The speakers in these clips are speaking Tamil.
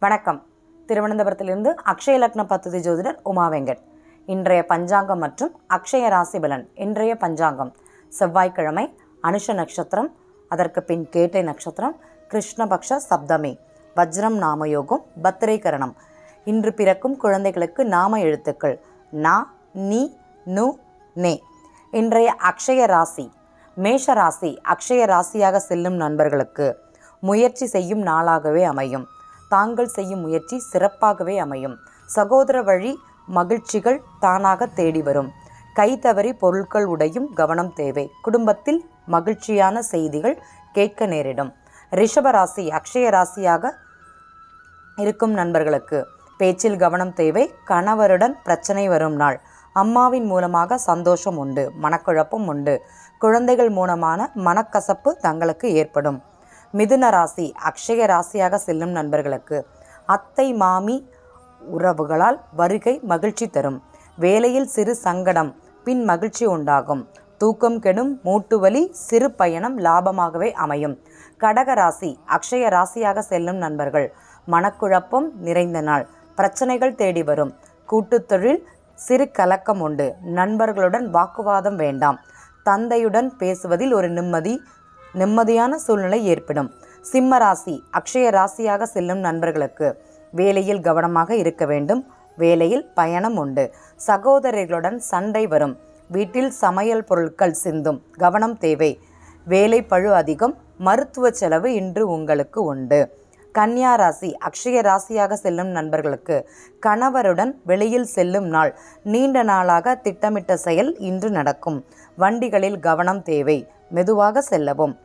வணக்கம் திருவனந்தபுரத்திலிருந்து அக்ஷய லக்ன பத்ததி ஜோதிடர் உமா வெங்கட் இன்றைய பஞ்சாங்கம் மற்றும் அக்ஷய ராசி பலன் இன்றைய பஞ்சாங்கம் செவ்வாய்க்கிழமை அனுஷ நட்சத்திரம் அதற்கு பின் கேட்டை நட்சத்திரம் கிருஷ்ணபக்ஷ சப்தமி வஜ்ரம் நாமயோகம் பத்திரை கரணம் இன்று பிறக்கும் குழந்தைகளுக்கு நாம எழுத்துக்கள் நா நீ நு நே இன்றைய அக்ஷய ராசி மேஷ ராசி அக்ஷய ராசியாக செல்லும் நண்பர்களுக்கு முயற்சி செய்யும் நாளாகவே அமையும் தாங்கள் செய்யும் முயற்சி சிறப்பாகவே அமையும் சகோதர வழி மகிழ்ச்சிகள் தானாக தேடி வரும் கை தவறி பொருட்கள் உடையும் கவனம் தேவை குடும்பத்தில் மகிழ்ச்சியான செய்திகள் கேட்க நேரிடும் ரிஷப ராசி அக்ஷய ராசியாக இருக்கும் நண்பர்களுக்கு பேச்சில் கவனம் தேவை கணவருடன் பிரச்சனை வரும் நாள் அம்மாவின் மூலமாக சந்தோஷம் உண்டு மனக்குழப்பம் உண்டு குழந்தைகள் மூலமான மனக்கசப்பு தங்களுக்கு ஏற்படும் மிதுன ராசி அக்ஷய ராசியாக செல்லும் நண்பர்களுக்கு அத்தை மாமி உறவுகளால் வருகை மகிழ்ச்சி தரும் வேலையில் சிறு சங்கடம் பின் மகிழ்ச்சி உண்டாகும் தூக்கம் கெடும் மூட்டு வலி சிறு பயணம் லாபமாகவே அமையும் கடக ராசி அக்ஷய ராசியாக செல்லும் நண்பர்கள் மனக்குழப்பம் நிறைந்த நாள் பிரச்சனைகள் தேடி வரும் கூட்டுத் தொழில் சிறு கலக்கம் உண்டு நண்பர்களுடன் வாக்குவாதம் வேண்டாம் தந்தையுடன் பேசுவதில் ஒரு நிம்மதி நிம்மதியான சூழ்நிலை ஏற்படும் சிம்ம ராசி அக்ஷய ராசியாக செல்லும் நண்பர்களுக்கு வேலையில் கவனமாக இருக்க வேண்டும் வேலையில் பயணம் உண்டு சகோதரர்களுடன் சண்டை வரும் வீட்டில் சமையல் பொருட்கள் சிந்தும் கவனம் தேவை வேலை பழு அதிகம் மருத்துவ செலவு இன்று உங்களுக்கு உண்டு கன்னியா ராசி அக்ஷய ராசியாக செல்லும் நண்பர்களுக்கு கணவருடன் வெளியில் செல்லும் நாள் நீண்ட நாளாக திட்டமிட்ட செயல் இன்று நடக்கும் வண்டிகளில் கவனம் தேவை மெதுவாக செல்லவும்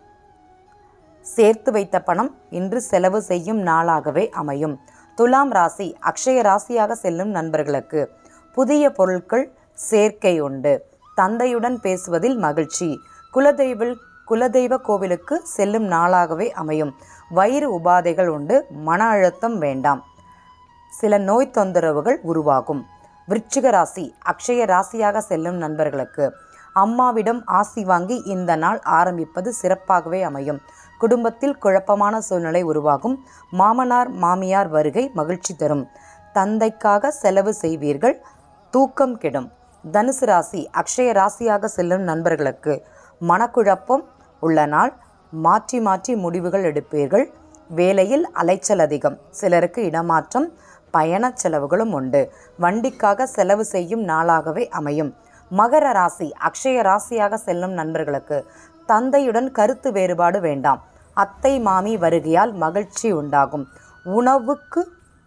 சேர்த்து வைத்த பணம் இன்று செலவு செய்யும் நாளாகவே அமையும் துலாம் ராசி அக்ஷய ராசியாக செல்லும் நண்பர்களுக்கு புதிய பொருட்கள் சேர்க்கை உண்டு தந்தையுடன் பேசுவதில் மகிழ்ச்சி குலதெய்வில் குலதெய்வ கோவிலுக்கு செல்லும் நாளாகவே அமையும் வயிறு உபாதைகள் உண்டு மன அழுத்தம் வேண்டாம் சில நோய் தொந்தரவுகள் உருவாகும் விருச்சிக ராசி அக்ஷய ராசியாக செல்லும் நண்பர்களுக்கு அம்மாவிடம் ஆசி வாங்கி இந்த நாள் ஆரம்பிப்பது சிறப்பாகவே அமையும் குடும்பத்தில் குழப்பமான சூழ்நிலை உருவாகும் மாமனார் மாமியார் வருகை மகிழ்ச்சி தரும் தந்தைக்காக செலவு செய்வீர்கள் தூக்கம் கெடும் தனுசு ராசி அக்ஷய ராசியாக செல்லும் நண்பர்களுக்கு மனக்குழப்பம் உள்ள நாள் மாற்றி மாற்றி முடிவுகள் எடுப்பீர்கள் வேலையில் அலைச்சல் அதிகம் சிலருக்கு இடமாற்றம் பயணச் செலவுகளும் உண்டு வண்டிக்காக செலவு செய்யும் நாளாகவே அமையும் மகர ராசி அக்ஷய ராசியாக செல்லும் நண்பர்களுக்கு தந்தையுடன் கருத்து வேறுபாடு வேண்டாம் அத்தை மாமி வருகையால் மகிழ்ச்சி உண்டாகும் உணவுக்கு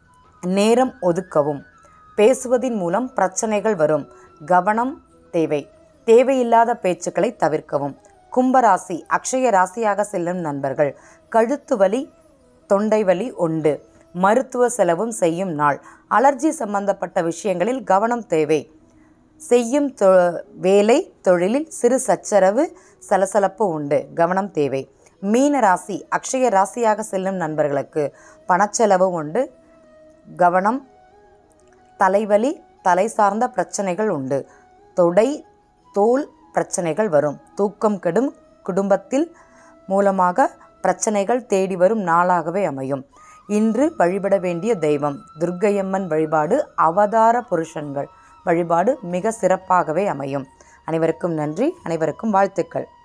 நேரம் ஒதுக்கவும் பேசுவதின் மூலம் பிரச்சனைகள் வரும் கவனம் தேவை தேவையில்லாத பேச்சுக்களை தவிர்க்கவும் கும்பராசி அக்ஷய ராசியாக செல்லும் நண்பர்கள் கழுத்து வலி தொண்டை வலி உண்டு மருத்துவ செலவும் செய்யும் நாள் அலர்ஜி சம்பந்தப்பட்ட விஷயங்களில் கவனம் தேவை செய்யும் தொ வேலை தொழிலில் சிறு சச்சரவு சலசலப்பு உண்டு கவனம் தேவை மீன ராசி அக்ஷய ராசியாக செல்லும் நண்பர்களுக்கு பணச்செலவு உண்டு கவனம் தலைவலி தலை சார்ந்த பிரச்சனைகள் உண்டு தொடை தோல் பிரச்சனைகள் வரும் தூக்கம் கெடும் குடும்பத்தில் மூலமாக பிரச்சனைகள் தேடி வரும் நாளாகவே அமையும் இன்று வழிபட வேண்டிய தெய்வம் துர்க்கையம்மன் வழிபாடு அவதார புருஷன்கள் வழிபாடு மிக சிறப்பாகவே அமையும் அனைவருக்கும் நன்றி அனைவருக்கும் வாழ்த்துக்கள்